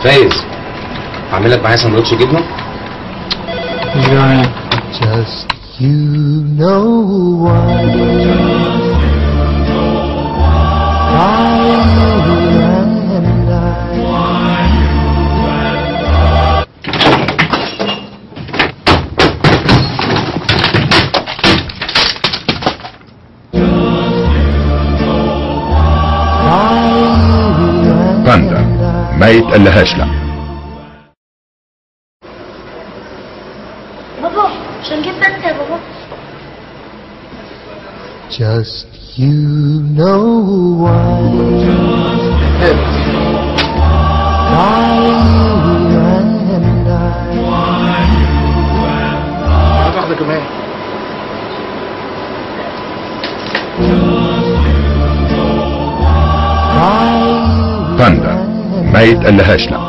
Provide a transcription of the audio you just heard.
فايز اعمل لك معايا سندوتش جبنه مش جعان Just you know why. Why you and I. Why you and باندا I. ما يتقلهاش لا بابا مش هنجيب بنت يا بابا Just you know why. Why you and I. هات واحدة كمان Why you باندا ما يتقلهاش لا